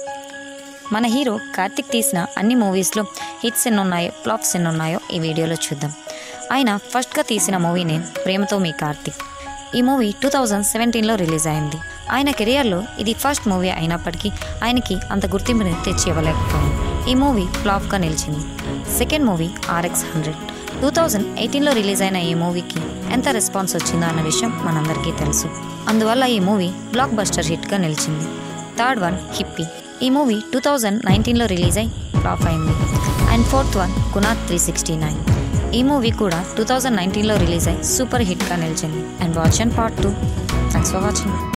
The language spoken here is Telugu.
మన హీరో కార్తిక్ తీసిన అన్ని మూవీస్లో హిట్స్ ఎన్ని ఉన్నాయో ఫ్లాప్స్ ఎన్ని ఉన్నాయో ఈ వీడియోలో చూద్దాం ఆయన ఫస్ట్గా తీసిన మూవీ నేమ్ ప్రేమతో మీ కార్తిక్ ఈ మూవీ టూ థౌజండ్ సెవెంటీన్లో రిలీజ్ అయింది ఆయన కెరియర్లో ఇది ఫస్ట్ మూవీ అయినప్పటికీ ఆయనకి అంత గుర్తింపుని తెచ్చి ఇవ్వలేకపోయింది ఈ మూవీ ఫ్లాప్గా నిలిచింది second movie RX hundred two thousand ఎయిటీన్లో రిలీజ్ అయిన ఈ మూవీకి ఎంత రెస్పాన్స్ వచ్చిందో అన్న విషయం మనందరికీ తెలుసు అందువల్ల ఈ మూవీ బ్లాక్ బస్టర్ హిట్గా నిలిచింది థర్డ్ వన్ హిప్పీ ఈ మూవీ టూ థౌజండ్ నైన్టీన్లో రిలీజ్ అయి ఫ్లాప్ అయింది and fourth one Guna three sixty nine ఈ మూవీ కూడా టూ థౌజండ్ నైన్టీన్లో రిలీజ్ అయి సూపర్ హిట్గా నిలిచింది and watch and part two thanks for watching